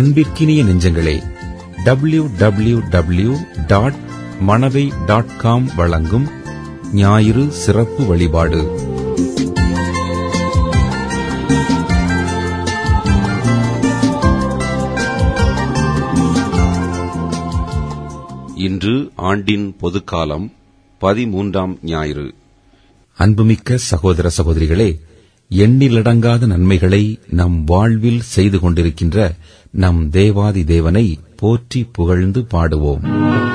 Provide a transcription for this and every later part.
அன்பிற்கினிய நெஞ்சங்களே W W W dot Manavai dot com வழங்கும் ஞாயிறு சிறப்பு வழிபாடு இன்று ஆண்டின் பொதுக்காலம் பதிமூன்றாம் ஞாயிறு அன்புமிக்க சகோதர சகோதரிகளே எண்ணிலடங்காத நன்மைகளை நம் வாழ்வில் செய்து கொண்டிருக்கின்ற நம் தேவாதி தேவனை போற்றி புகழ்ந்து பாடுவோம்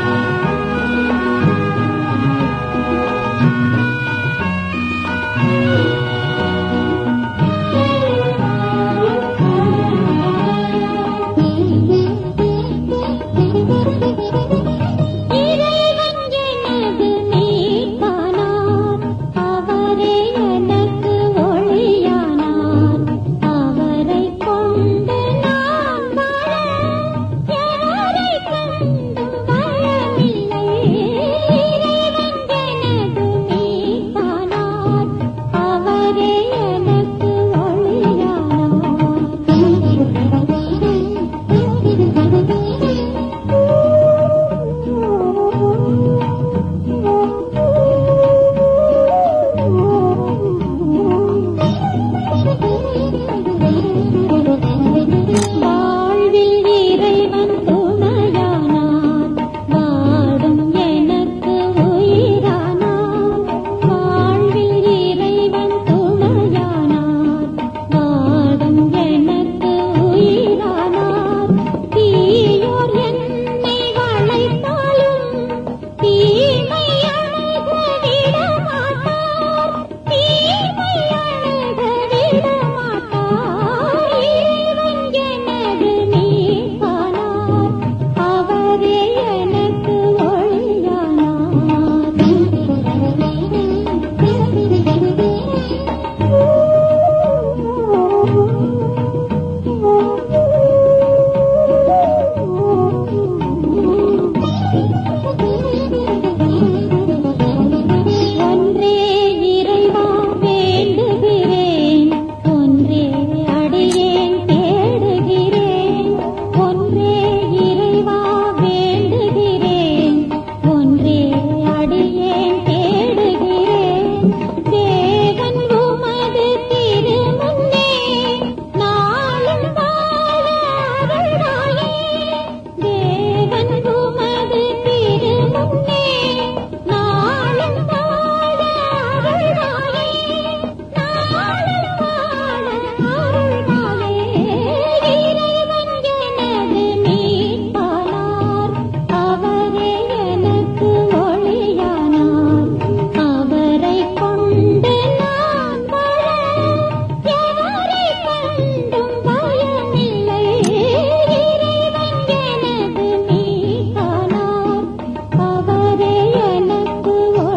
இறைவன் எனது மீட்பானார் அவரே எனக்கு ஒளியானார் அவரைக் கொண்டு நான் வாழ யாரைக் கண்டும் பயமில்லை இறைவன் எனது மீட்பானார் அவரே எனக்கு வாழ்வில் இறைவன் துணையானார் வாடும் எனக்கு உயிரானார் வாழ்வில் இறைவன் துணையானார் வாடும் எனக்கு உயிரானார் தீயோர் என்னை வளைத்தாலும் தீமை அணுக விட மாட்டார் தீமை அணுக விட மாட்டார் இறைவன் எனது நீப்பானார் அவரே எனக்கு ஒன்றே இறைவா வேண்டுகிறேன் ஒன்றே அடியேன் தேடுகிறேன் ஒன்றே இறைவா வேண்டுகிறேன் ஒன்றே அடியேன் தேடுகிறேன் தேவன் உமது திருமுன்னே நாளும் வாழ அருளாயே தேவன் உமது திருமுன்னே நாளும் வாழ அருளாயே நாளும் வாழ அருளாயே இறைவன் எனது மீட்பானார் அவரே எனக்கு ஒளியானார் அவரைக் கொண்டு நான் வாழ யாரைக் கண்டும் பயமில்லை இறைவன் எனது மீட்பானார் அவரே எனக்கு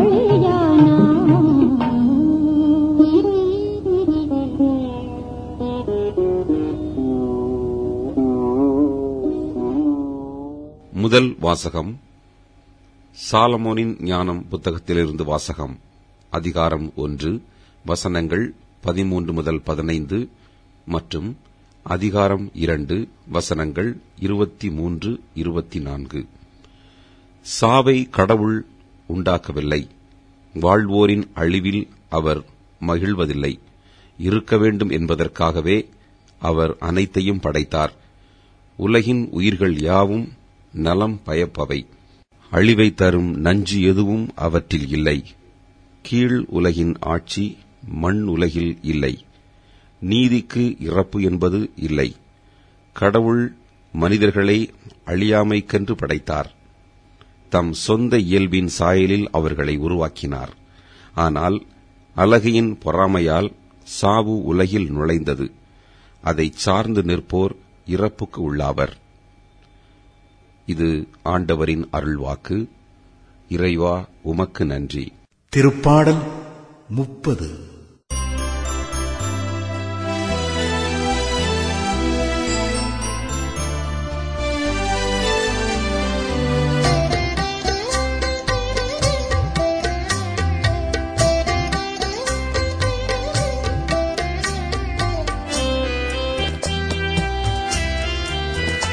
ஒளியானார் முதல் வாசகம் சாலமோனின் ஞானம் புத்தகத்திலிருந்து வாசகம் அதிகாரம் ஒன்று வசனங்கள் பதிமூன்று முதல் பதினைந்து மற்றும் அதிகாரம் இரண்டு வசனங்கள் இருபத்தி மூன்று இருபத்தி நான்கு சாவை கடவுள் உண்டாக்கவில்லை வாழ்வோரின் அழிவில் அவர் மகிழ்வதில்லை இருக்க வேண்டும் என்பதற்காகவே அவர் அனைத்தையும் படைத்தார் உலகின் உயிர்கள் யாவும் நலம் பயப்பவை அழிவை தரும் நஞ்சு எதுவும் அவற்றில் இல்லை கீழ் உலகின் ஆட்சி மண் உலகில் இல்லை நீதிக்கு இறப்பு என்பது இல்லை கடவுள் மனிதர்களை அழியாமைக்கென்று படைத்தார் தம் சொந்த இயல்பின் சாயலில் அவர்களை உருவாக்கினார் ஆனால் அழகையின் பொறாமையால் சாவு உலகில் நுழைந்தது அதைச் சார்ந்து நிற்போர் இறப்புக்கு உள்ளாவர் இது ஆண்டவரின் அருள்வாக்கு இறைவா உமக்கு நன்றி திருப்பாடல் முப்பது ஆ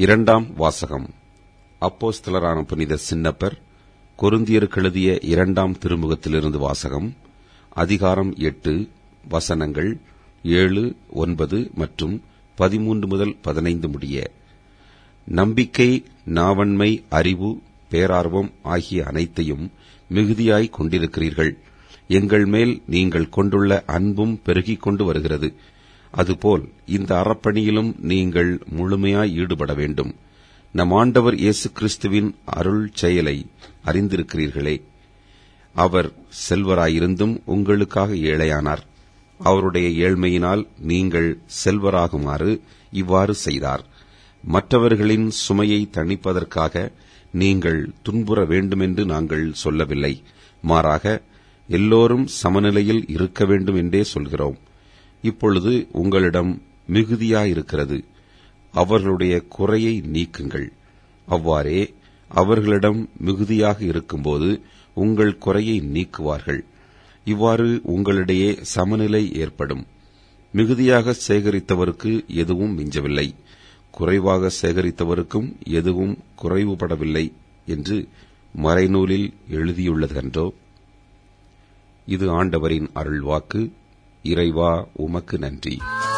இரண்டாம் வாசகம் அப்போஸ்தலரான புனித சின்னப்பர் கொருந்தியருக்கு எழுதிய இரண்டாம் திருமுகத்திலிருந்து வாசகம் அதிகாரம் எட்டு வசனங்கள் ஏழு ஒன்பது மற்றும் பதிமூன்று முதல் பதினைந்து முடிய நம்பிக்கை நாவன்மை அறிவு பேரார்வம் ஆகிய அனைத்தையும் மிகுதியாய் கொண்டிருக்கிறீர்கள் எங்கள் மேல் நீங்கள் கொண்டுள்ள அன்பும் பெருகிக் கொண்டு வருகிறது அதுபோல் இந்த அறப்பணியிலும் நீங்கள் முழுமையாய் ஈடுபட வேண்டும் நம் ஆண்டவர் இயேசு கிறிஸ்துவின் அருள் செயலை அறிந்திருக்கிறீர்களே அவர் செல்வராயிருந்தும் உங்களுக்காக ஏழையானார் அவருடைய ஏழ்மையினால் நீங்கள் செல்வராகுமாறு இவ்வாறு செய்தார் மற்றவர்களின் சுமையை தணிப்பதற்காக நீங்கள் துன்புற வேண்டுமென்று நாங்கள் சொல்லவில்லை மாறாக எல்லோரும் சமநிலையில் இருக்க வேண்டும் என்றே சொல்கிறோம் இப்பொழுது உங்களிடம் மிகுதியாயிருக்கிறது அவர்களுடைய குறையை நீக்குங்கள் அவ்வாறே அவர்களிடம் மிகுதியாக இருக்கும்போது உங்கள் குறையை நீக்குவார்கள் இவ்வாறு உங்களிடையே சமநிலை ஏற்படும் மிகுதியாக சேகரித்தவருக்கு எதுவும் மிஞ்சவில்லை குறைவாக சேகரித்தவருக்கும் எதுவும் குறைவுபடவில்லை என்று மறைநூலில் எழுதியுள்ளதன்றோ இது ஆண்டவரின் அருள்வாக்கு இறைவா உமக்கு நன்றி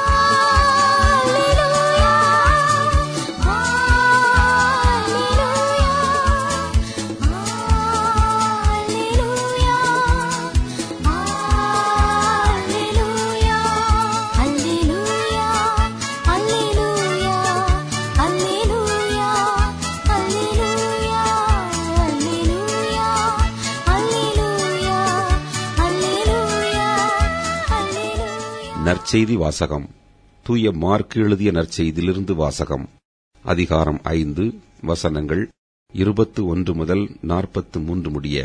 நற்செய்தி வாசகம் தூய மார்க் எழுதிய நற்செய்தியிலிருந்து வாசகம் அதிகாரம் ஐந்து வசனங்கள் இருபத்து ஒன்று முதல் நாற்பத்து மூன்று முடிய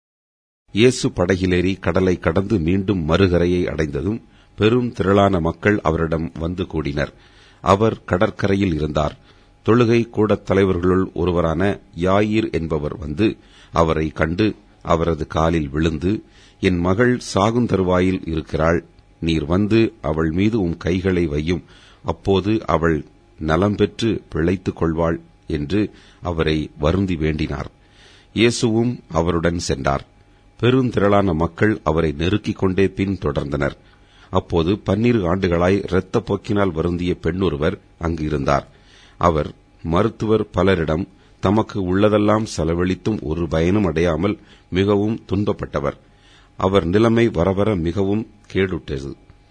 இயேசு படகிலேறி கடலை கடந்து மீண்டும் மறுகரையை அடைந்ததும் பெரும் திரளான மக்கள் அவரிடம் வந்து கூடினர் அவர் கடற்கரையில் இருந்தார் தொழுகை கூடத் தலைவர்களுள் ஒருவரான யாயிர் என்பவர் வந்து அவரை கண்டு அவரது காலில் விழுந்து என் மகள் சாகுந்தருவாயில் இருக்கிறாள் நீர் வந்து அவள் மீது உம் கைகளை வையும் அப்போது அவள் நலம் பெற்று பிழைத்துக் கொள்வாள் என்று அவரை வருந்தி வேண்டினார் இயேசுவும் அவருடன் சென்றார் பெருந்திரளான மக்கள் அவரை நெருக்கிக் கொண்டே பின் தொடர்ந்தனர் அப்போது பன்னிரு ஆண்டுகளாய் இரத்த போக்கினால் வருந்திய பெண்ணொருவர் அங்கு இருந்தார் அவர் மருத்துவர் பலரிடம் தமக்கு உள்ளதெல்லாம் செலவழித்தும் ஒரு பயனும் அடையாமல் மிகவும் துன்பப்பட்டவர் அவர் நிலைமை வரவர மிகவும் கேடுற்றது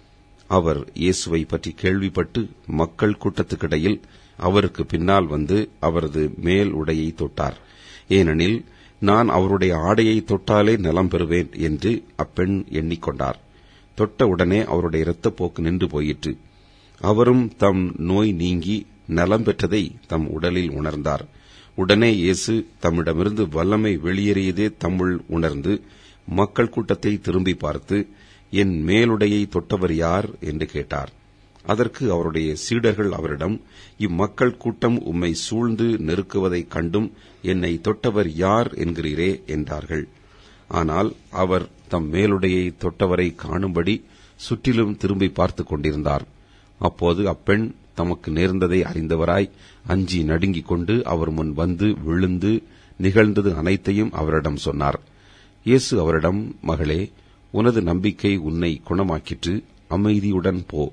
அவர் இயேசுவை பற்றி கேள்விப்பட்டு மக்கள் கூட்டத்துக்கிடையில் அவருக்கு பின்னால் வந்து அவரது மேல் உடையை தொட்டார் ஏனெனில் நான் அவருடைய ஆடையை தொட்டாலே நலம் பெறுவேன் என்று அப்பெண் எண்ணிக்கொண்டார் தொட்ட உடனே அவருடைய இரத்தப்போக்கு நின்று போயிற்று அவரும் தம் நோய் நீங்கி நலம் பெற்றதை தம் உடலில் உணர்ந்தார் உடனே இயேசு தம்மிடமிருந்து வல்லமை வெளியேறியதே தம்முள் உணர்ந்து மக்கள் கூட்டத்தை திரும்பி பார்த்து என் மேலுடையை தொட்டவர் யார் என்று கேட்டார் அதற்கு அவருடைய சீடர்கள் அவரிடம் இம்மக்கள் கூட்டம் உம்மை சூழ்ந்து நெருக்குவதைக் கண்டும் என்னை தொட்டவர் யார் என்கிறீரே என்றார்கள் ஆனால் அவர் தம் மேலுடையை தொட்டவரை காணும்படி சுற்றிலும் திரும்பி பார்த்துக் கொண்டிருந்தார் அப்போது அப்பெண் தமக்கு நேர்ந்ததை அறிந்தவராய் அஞ்சி நடுங்கிக் கொண்டு அவர் முன் வந்து விழுந்து நிகழ்ந்தது அனைத்தையும் அவரிடம் சொன்னார் இயேசு அவரிடம் மகளே உனது நம்பிக்கை உன்னை குணமாக்கிற்று அமைதியுடன் போ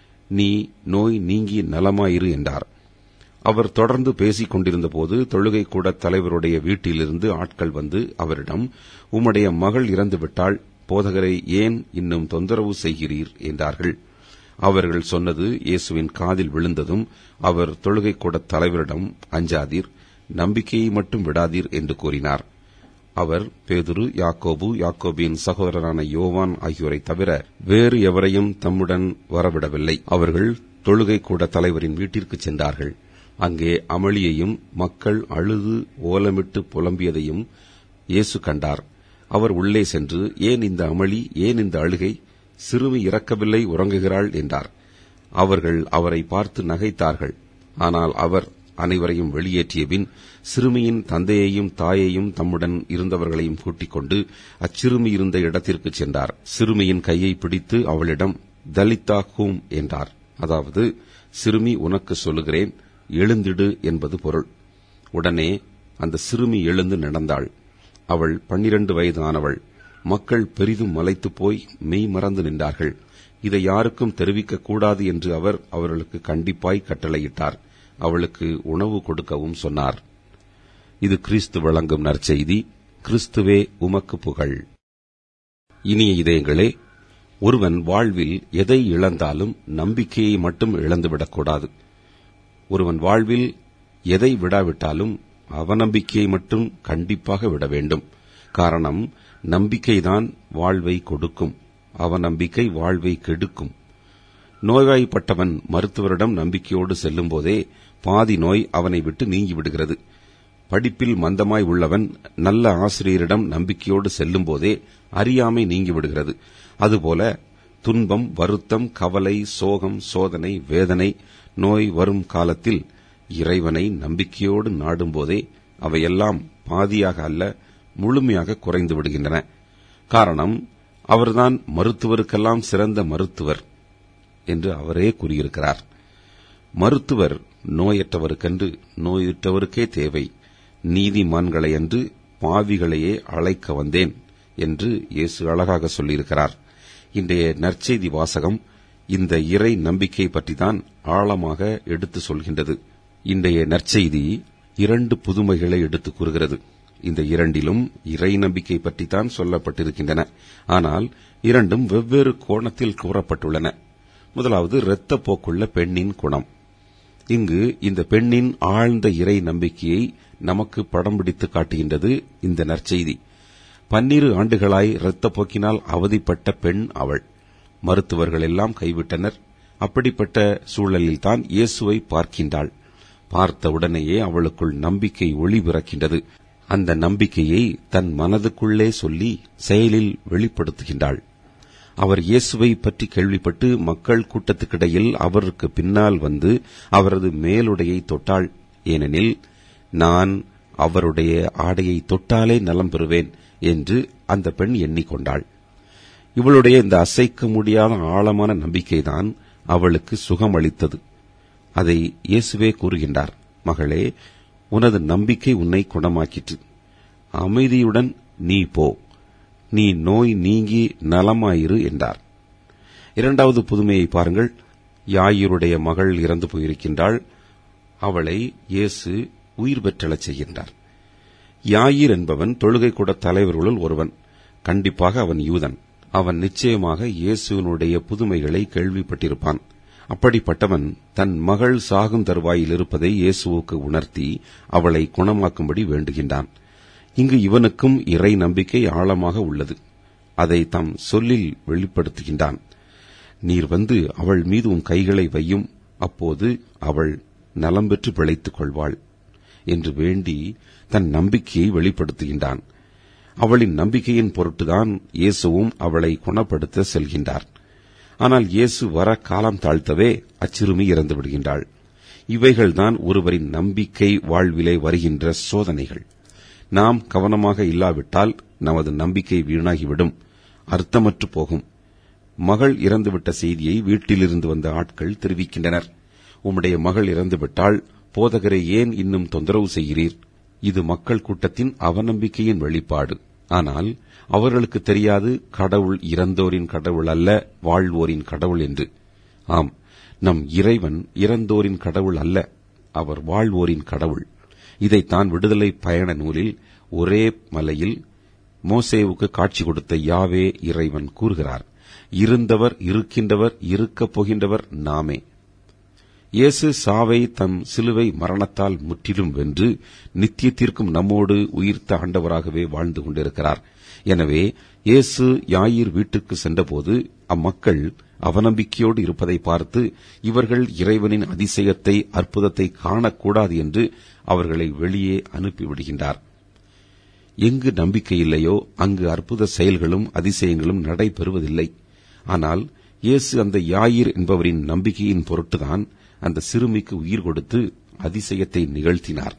நீ நோய் நீங்கி நலமாயிரு என்றார் அவர் தொடர்ந்து பேசிக் கொண்டிருந்தபோது தொழுகை கூட தலைவருடைய வீட்டிலிருந்து ஆட்கள் வந்து அவரிடம் உம்முடைய மகள் இறந்துவிட்டால் போதகரை ஏன் இன்னும் தொந்தரவு செய்கிறீர் என்றார்கள் அவர்கள் சொன்னது இயேசுவின் காதில் விழுந்ததும் அவர் தொழுகை கூட தலைவரிடம் அஞ்சாதீர் நம்பிக்கையை மட்டும் விடாதீர் என்று கூறினார் அவர் பேதுரு யாக்கோபு யாக்கோபின் சகோதரரான யோவான் ஆகியோரை தவிர வேறு எவரையும் தம்முடன் வரவிடவில்லை அவர்கள் தொழுகை கூட தலைவரின் வீட்டிற்கு சென்றார்கள் அங்கே அமளியையும் மக்கள் அழுது ஓலமிட்டு புலம்பியதையும் இயேசு கண்டார் அவர் உள்ளே சென்று ஏன் இந்த அமளி ஏன் இந்த அழுகை சிறுமி இறக்கவில்லை உறங்குகிறாள் என்றார் அவர்கள் அவரை பார்த்து நகைத்தார்கள் ஆனால் அவர் அனைவரையும் வெளியேற்றிய பின் சிறுமியின் தந்தையையும் தாயையும் தம்முடன் இருந்தவர்களையும் கூட்டிக் கொண்டு அச்சிறுமி இருந்த இடத்திற்கு சென்றார் சிறுமியின் கையை பிடித்து அவளிடம் தலிதா ஹூம் என்றார் அதாவது சிறுமி உனக்கு சொல்லுகிறேன் எழுந்திடு என்பது பொருள் உடனே அந்த சிறுமி எழுந்து நடந்தாள் அவள் பன்னிரண்டு வயதானவள் மக்கள் பெரிதும் மலைத்துப் போய் மெய் மறந்து நின்றார்கள் இதை யாருக்கும் தெரிவிக்கக் கூடாது என்று அவர் அவர்களுக்கு கண்டிப்பாய் கட்டளையிட்டார் அவளுக்கு உணவு கொடுக்கவும் சொன்னார் இது கிறிஸ்து வழங்கும் நற்செய்தி கிறிஸ்துவே உமக்கு புகழ் இனிய இதயங்களே ஒருவன் வாழ்வில் எதை இழந்தாலும் நம்பிக்கையை மட்டும் இழந்துவிடக்கூடாது ஒருவன் வாழ்வில் எதை விடாவிட்டாலும் அவநம்பிக்கையை மட்டும் கண்டிப்பாக விட வேண்டும் காரணம் நம்பிக்கைதான் வாழ்வை கொடுக்கும் அவநம்பிக்கை வாழ்வை கெடுக்கும் நோய்வாய்ப்பட்டவன் மருத்துவரிடம் நம்பிக்கையோடு செல்லும்போதே பாதி நோய் அவனை விட்டு நீங்கிவிடுகிறது படிப்பில் மந்தமாய் உள்ளவன் நல்ல ஆசிரியரிடம் நம்பிக்கையோடு செல்லும்போதே அறியாமை நீங்கிவிடுகிறது அதுபோல துன்பம் வருத்தம் கவலை சோகம் சோதனை வேதனை நோய் வரும் காலத்தில் இறைவனை நம்பிக்கையோடு நாடும்போதே அவையெல்லாம் பாதியாக அல்ல முழுமையாக குறைந்து விடுகின்றன காரணம் அவர்தான் மருத்துவருக்கெல்லாம் சிறந்த மருத்துவர் என்று அவரே கூறியிருக்கிறார் மருத்துவர் நோயற்றவருக்கென்று நோயுற்றவருக்கே தேவை நீதிமான்களை அன்று பாவிகளையே அழைக்க வந்தேன் என்று இயேசு அழகாக சொல்லியிருக்கிறார் இன்றைய நற்செய்தி வாசகம் இந்த இறை நம்பிக்கை பற்றிதான் ஆழமாக எடுத்து சொல்கின்றது இன்றைய நற்செய்தி இரண்டு புதுமைகளை எடுத்து கூறுகிறது இந்த இரண்டிலும் இறை நம்பிக்கை பற்றித்தான் சொல்லப்பட்டிருக்கின்றன ஆனால் இரண்டும் வெவ்வேறு கோணத்தில் கூறப்பட்டுள்ளன முதலாவது இரத்த போக்குள்ள பெண்ணின் குணம் இங்கு இந்த பெண்ணின் ஆழ்ந்த இறை நம்பிக்கையை நமக்கு படம் பிடித்து காட்டுகின்றது இந்த நற்செய்தி பன்னிரு ஆண்டுகளாய் இரத்த போக்கினால் அவதிப்பட்ட பெண் அவள் மருத்துவர்கள் எல்லாம் கைவிட்டனர் அப்படிப்பட்ட சூழலில்தான் இயேசுவை பார்க்கின்றாள் பார்த்த உடனேயே அவளுக்குள் நம்பிக்கை ஒளி பிறக்கின்றது அந்த நம்பிக்கையை தன் மனதுக்குள்ளே சொல்லி செயலில் வெளிப்படுத்துகின்றாள் அவர் இயேசுவை பற்றி கேள்விப்பட்டு மக்கள் கூட்டத்துக்கிடையில் அவருக்கு பின்னால் வந்து அவரது மேலுடையை தொட்டாள் ஏனெனில் நான் அவருடைய ஆடையை தொட்டாலே நலம் பெறுவேன் என்று அந்த பெண் எண்ணிக்கொண்டாள் இவளுடைய இந்த அசைக்க முடியாத ஆழமான நம்பிக்கைதான் அவளுக்கு சுகம் அளித்தது அதை இயேசுவே கூறுகின்றார் மகளே உனது நம்பிக்கை உன்னை குணமாக்கிற்று அமைதியுடன் நீ போ நீ நோய் நீங்கி நலமாயிரு என்றார் இரண்டாவது புதுமையை பாருங்கள் யாயிருடைய மகள் இறந்து போயிருக்கின்றாள் அவளை இயேசு உயிர் பெற்றலச் செய்கின்றார் யாயிர் என்பவன் தொழுகை கூட தலைவர்களுள் ஒருவன் கண்டிப்பாக அவன் யூதன் அவன் நிச்சயமாக இயேசுவினுடைய புதுமைகளை கேள்விப்பட்டிருப்பான் அப்படிப்பட்டவன் தன் மகள் சாகும் தருவாயில் இருப்பதை இயேசுவுக்கு உணர்த்தி அவளை குணமாக்கும்படி வேண்டுகின்றான் இங்கு இவனுக்கும் இறை நம்பிக்கை ஆழமாக உள்ளது அதை தம் சொல்லில் வெளிப்படுத்துகின்றான் நீர் வந்து அவள் மீது உன் கைகளை வையும் அப்போது அவள் நலம் பெற்று பிழைத்துக் கொள்வாள் என்று வேண்டி தன் நம்பிக்கையை வெளிப்படுத்துகின்றான் அவளின் நம்பிக்கையின் பொருட்டுதான் இயேசுவும் அவளை குணப்படுத்த செல்கின்றார் ஆனால் இயேசு வர காலம் தாழ்த்தவே அச்சிறுமி இறந்து விடுகின்றாள் இவைகள்தான் ஒருவரின் நம்பிக்கை வாழ்விலே வருகின்ற சோதனைகள் நாம் கவனமாக இல்லாவிட்டால் நமது நம்பிக்கை வீணாகிவிடும் அர்த்தமற்று போகும் மகள் இறந்துவிட்ட செய்தியை வீட்டிலிருந்து வந்த ஆட்கள் தெரிவிக்கின்றனர் உம்முடைய மகள் இறந்துவிட்டால் போதகரை ஏன் இன்னும் தொந்தரவு செய்கிறீர் இது மக்கள் கூட்டத்தின் அவநம்பிக்கையின் வெளிப்பாடு ஆனால் அவர்களுக்கு தெரியாது கடவுள் இறந்தோரின் கடவுள் அல்ல வாழ்வோரின் கடவுள் என்று ஆம் நம் இறைவன் இறந்தோரின் கடவுள் அல்ல அவர் வாழ்வோரின் கடவுள் இதைத்தான் விடுதலை பயண நூலில் ஒரே மலையில் மோசேவுக்கு காட்சி கொடுத்த யாவே இறைவன் கூறுகிறார் இருந்தவர் இருக்கின்றவர் இருக்கப் போகின்றவர் நாமே இயேசு சாவை தம் சிலுவை மரணத்தால் முற்றிலும் வென்று நித்தியத்திற்கும் நம்மோடு உயிர்த்த ஆண்டவராகவே வாழ்ந்து கொண்டிருக்கிறார் எனவே இயேசு யாயிர் வீட்டுக்கு சென்றபோது அம்மக்கள் அவநம்பிக்கையோடு இருப்பதை பார்த்து இவர்கள் இறைவனின் அதிசயத்தை அற்புதத்தை காணக்கூடாது என்று அவர்களை வெளியே அனுப்பிவிடுகின்றார் எங்கு நம்பிக்கை இல்லையோ அங்கு அற்புத செயல்களும் அதிசயங்களும் நடைபெறுவதில்லை ஆனால் இயேசு அந்த யாயிர் என்பவரின் நம்பிக்கையின் பொருட்டுதான் அந்த சிறுமிக்கு உயிர் கொடுத்து அதிசயத்தை நிகழ்த்தினார்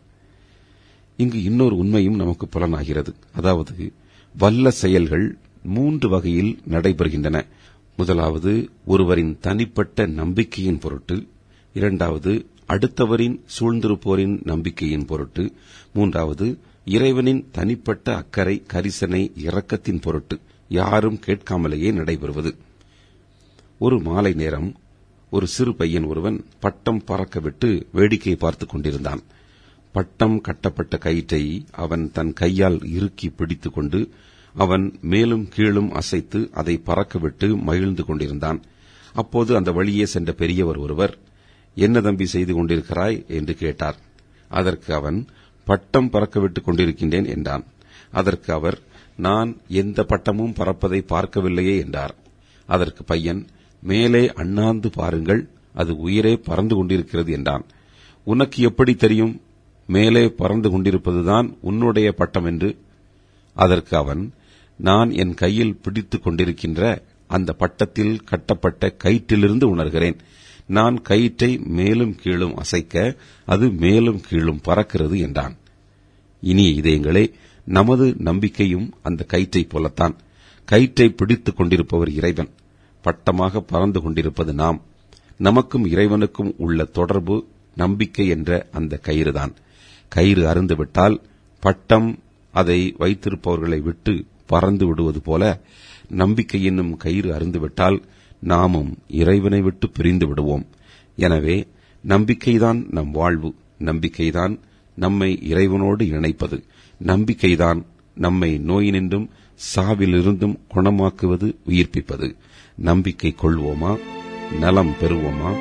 இங்கு இன்னொரு உண்மையும் நமக்கு புலனாகிறது அதாவது வல்ல செயல்கள் மூன்று வகையில் நடைபெறுகின்றன முதலாவது ஒருவரின் தனிப்பட்ட நம்பிக்கையின் பொருட்டு இரண்டாவது அடுத்தவரின் சூழ்ந்திருப்போரின் நம்பிக்கையின் பொருட்டு மூன்றாவது இறைவனின் தனிப்பட்ட அக்கறை கரிசனை இரக்கத்தின் பொருட்டு யாரும் கேட்காமலேயே நடைபெறுவது ஒரு மாலை நேரம் ஒரு சிறு பையன் ஒருவன் பட்டம் பறக்க விட்டு வேடிக்கை பார்த்துக் கொண்டிருந்தான் பட்டம் கட்டப்பட்ட கயிற்றை அவன் தன் கையால் இறுக்கி பிடித்துக் கொண்டு அவன் மேலும் கீழும் அசைத்து அதை பறக்கவிட்டு மகிழ்ந்து கொண்டிருந்தான் அப்போது அந்த வழியே சென்ற பெரியவர் ஒருவர் என்ன தம்பி செய்து கொண்டிருக்கிறாய் என்று கேட்டார் அதற்கு அவன் பட்டம் பறக்கவிட்டுக் கொண்டிருக்கின்றேன் என்றான் அதற்கு அவர் நான் எந்த பட்டமும் பறப்பதை பார்க்கவில்லையே என்றார் அதற்கு பையன் மேலே அண்ணாந்து பாருங்கள் அது உயிரே பறந்து கொண்டிருக்கிறது என்றான் உனக்கு எப்படி தெரியும் மேலே பறந்து கொண்டிருப்பதுதான் உன்னுடைய பட்டம் என்று அதற்கு அவன் நான் என் கையில் பிடித்துக் கொண்டிருக்கின்ற அந்த பட்டத்தில் கட்டப்பட்ட கயிற்றிலிருந்து உணர்கிறேன் நான் கயிற்றை மேலும் கீழும் அசைக்க அது மேலும் கீழும் பறக்கிறது என்றான் இனிய இதயங்களே நமது நம்பிக்கையும் அந்த கயிற்றைப் போலத்தான் கயிற்றை பிடித்துக் கொண்டிருப்பவர் இறைவன் பட்டமாக பறந்து கொண்டிருப்பது நாம் நமக்கும் இறைவனுக்கும் உள்ள தொடர்பு நம்பிக்கை என்ற அந்த கயிறுதான் கயிறு அருந்துவிட்டால் பட்டம் அதை வைத்திருப்பவர்களை விட்டு பறந்து விடுவது போல நம்பிக்கை என்னும் கயிறு அருந்துவிட்டால் நாமும் இறைவனை விட்டு பிரிந்து விடுவோம் எனவே நம்பிக்கைதான் நம் வாழ்வு நம்பிக்கைதான் நம்மை இறைவனோடு இணைப்பது நம்பிக்கைதான் நம்மை நோயினின்றும் சாவிலிருந்தும் குணமாக்குவது உயிர்ப்பிப்பது நம்பிக்கை கொள்வோமா நலம் பெறுவோமா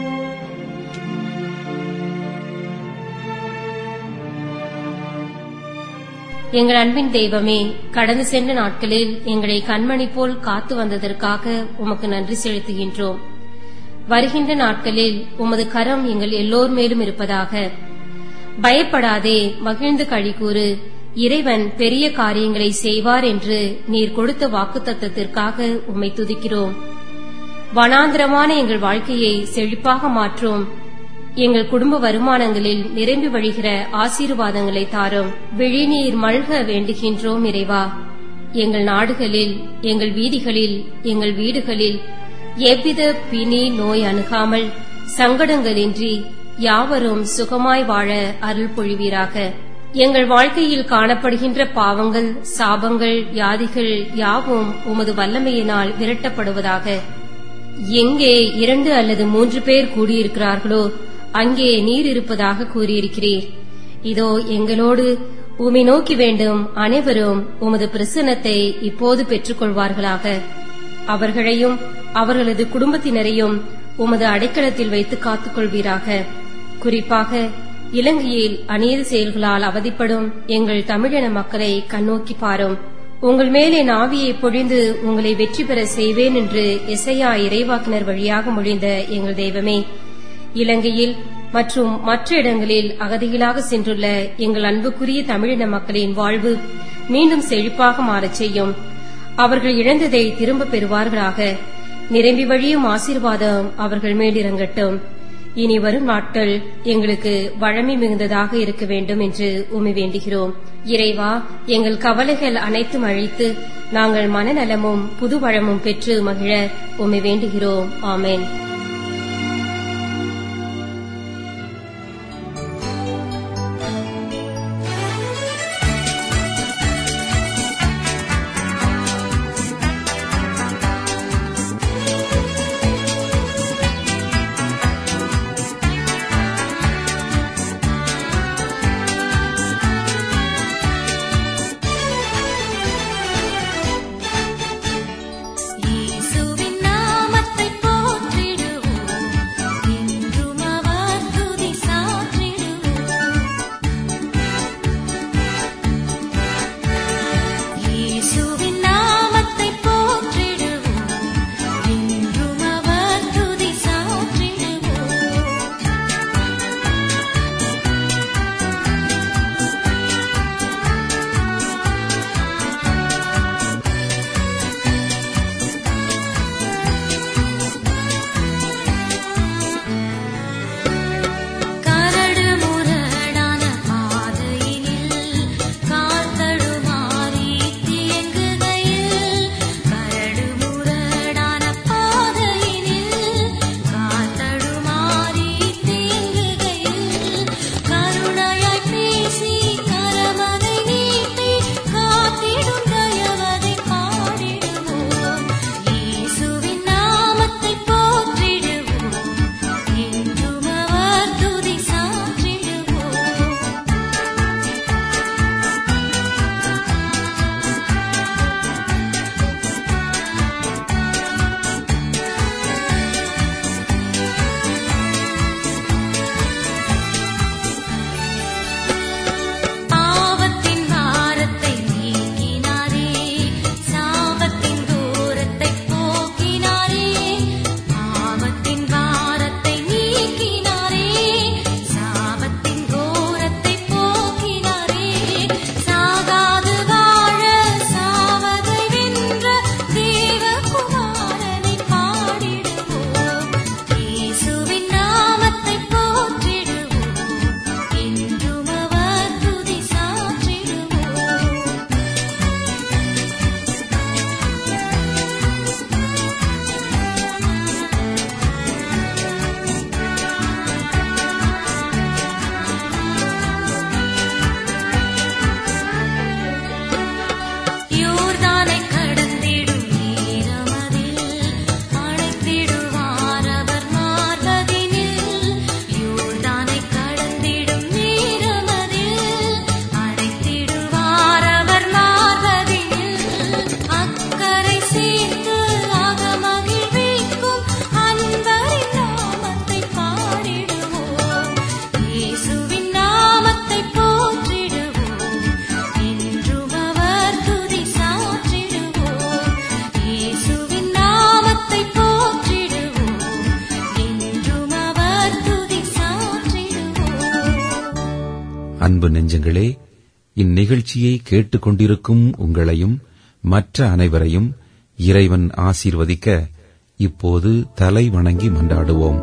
எங்கள் அன்பின் தெய்வமே கடந்து சென்ற நாட்களில் எங்களை கண்மணி போல் காத்து வந்ததற்காக உமக்கு நன்றி செலுத்துகின்றோம் வருகின்ற நாட்களில் உமது கரம் எங்கள் எல்லோர் மேலும் இருப்பதாக பயப்படாதே மகிழ்ந்து கழிகூறு இறைவன் பெரிய காரியங்களை செய்வார் என்று நீர் கொடுத்த வாக்குத்தத்தத்திற்காக உம்மை துதிக்கிறோம் வனாந்திரமான எங்கள் வாழ்க்கையை செழிப்பாக மாற்றும் எங்கள் குடும்ப வருமானங்களில் நிரம்பி வழிகிற ஆசீர்வாதங்களை தாரும் விழிநீர் மல்க வேண்டுகின்றோம் இறைவா எங்கள் நாடுகளில் எங்கள் வீதிகளில் எங்கள் வீடுகளில் எவ்வித பிணி நோய் அணுகாமல் சங்கடங்களின்றி யாவரும் சுகமாய் வாழ அருள் பொழிவீராக எங்கள் வாழ்க்கையில் காணப்படுகின்ற பாவங்கள் சாபங்கள் வியாதிகள் யாவும் உமது வல்லமையினால் விரட்டப்படுவதாக எங்கே இரண்டு அல்லது மூன்று பேர் கூடியிருக்கிறார்களோ அங்கே நீர் இருப்பதாக கூறியிருக்கிறீர் இதோ எங்களோடு உமை நோக்கி வேண்டும் அனைவரும் உமது பிரசன்னத்தை இப்போது பெற்றுக்கொள்வார்களாக அவர்களையும் அவர்களது குடும்பத்தினரையும் உமது அடைக்கலத்தில் வைத்து காத்துக்கொள்வீராக குறிப்பாக இலங்கையில் அநீதி செயல்களால் அவதிப்படும் எங்கள் தமிழின மக்களை கண்ணோக்கி பாரும் உங்கள் மேலே நாவியை பொழிந்து உங்களை வெற்றி பெற செய்வேன் என்று எசையா இறைவாக்கினர் வழியாக மொழிந்த எங்கள் தெய்வமே இலங்கையில் மற்றும் மற்ற இடங்களில் அகதிகளாக சென்றுள்ள எங்கள் அன்புக்குரிய தமிழின மக்களின் வாழ்வு மீண்டும் செழிப்பாக மாறச் செய்யும் அவர்கள் இழந்ததை திரும்பப் பெறுவார்களாக நிரம்பி வழியும் ஆசீர்வாதம் அவர்கள் மேலிறங்கட்டும் இனி வரும் நாட்கள் எங்களுக்கு வழமை மிகுந்ததாக இருக்க வேண்டும் என்று உமை வேண்டுகிறோம் இறைவா எங்கள் கவலைகள் அனைத்தும் அழித்து நாங்கள் மனநலமும் புது வளமும் பெற்று மகிழ உமை வேண்டுகிறோம் ஆமென் இயேசுவின் நாமத்தை போற்றிடு அன்பு நெஞ்சங்களே இந்நிகழ்ச்சியை கேட்டுக்கொண்டிருக்கும் உங்களையும் மற்ற அனைவரையும் இறைவன் ஆசீர்வதிக்க இப்போது தலை வணங்கி மன்றாடுவோம்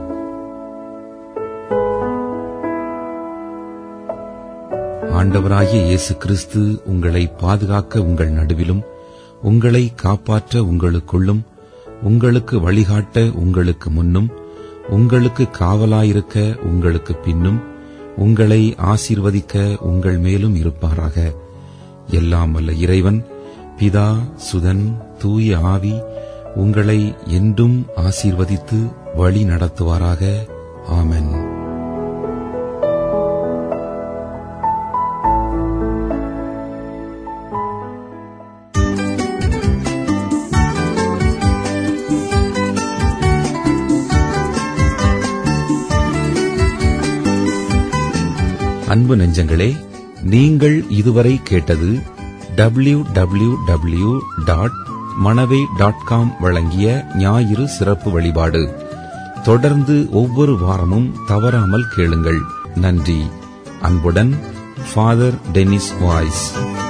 ஆண்டவராகிய இயேசு கிறிஸ்து உங்களை பாதுகாக்க உங்கள் நடுவிலும் உங்களை காப்பாற்ற உங்களுக்குள்ளும் உங்களுக்கு வழிகாட்ட உங்களுக்கு முன்னும் உங்களுக்கு காவலாயிருக்க உங்களுக்கு பின்னும் உங்களை ஆசீர்வதிக்க உங்கள் மேலும் இருப்பாராக எல்லாம் வல்ல இறைவன் பிதா சுதன் தூய ஆவி உங்களை என்றும் ஆசீர்வதித்து வழி நடத்துவாராக ஆமென் அன்பு நெஞ்சங்களே நீங்கள் இதுவரை கேட்டது W W W dot Manavai dot com வழங்கிய ஞாயிறு சிறப்பு வழிபாடு தொடர்ந்து ஒவ்வொரு வாரமும் தவறாமல் கேளுங்கள் நன்றி அன்புடன் ஃபாதர் டென்னிஸ் வாய்ஸ்